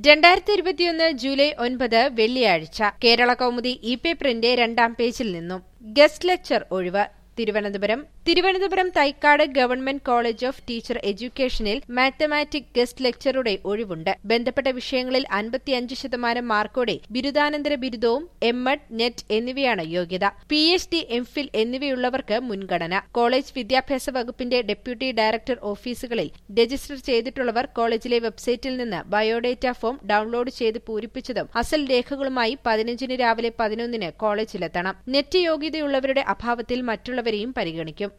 രണ്ടായിരത്തി ഇരുപത്തിയൊന്ന് ജൂലൈ ഒൻപത് വെള്ളിയാഴ്ച കേരള കൗമുദി ഇ പേപ്പറിന്റെ രണ്ടാം പേജിൽ നിന്നും ഗസ്റ്റ് ലെക്ചർ ഒഴിവ് Thiruvananthapuram Thiruvananthapuram Thycaud government college of teacher എഡ്യൂക്കേഷനിൽ മാത്തമാറ്റിക് ഗസ്റ്റ് ലെക്ചറുടെ ഒഴിവുണ്ട് ബന്ധപ്പെട്ട വിഷയങ്ങളിൽ അൻപത്തിയഞ്ച് ശതമാനം മാർക്കോടെ ബിരുദാനന്തര ബിരുദവും എം എഡ് നെറ്റ് എന്നിവയാണ് യോഗ്യത പി എച്ച് ഡി എംഫിൽ എന്നിവയുള്ളവർക്ക് മുൻഗണന കോളേജ് വിദ്യാഭ്യാസ വകുപ്പിന്റെ ഡെപ്യൂട്ടി ഡയറക്ടർ ഓഫീസുകളിൽ രജിസ്റ്റർ ചെയ്തിട്ടുള്ളവർ കോളേജിലെ വെബ്സൈറ്റിൽ നിന്ന് ബയോഡേറ്റ ഫോം ഡൌൺലോഡ് ചെയ്ത് പൂരിപ്പിച്ചതും അസൽ രേഖകളുമായി പതിനഞ്ചിന് രാവിലെ പതിനൊന്നിന് കോളേജിലെത്തണം നെറ്റ് യോഗ്യതയുള്ളവരുടെ അഭാവത്തിൽ മറ്റുള്ളവരെയും പരിഗണിക്കും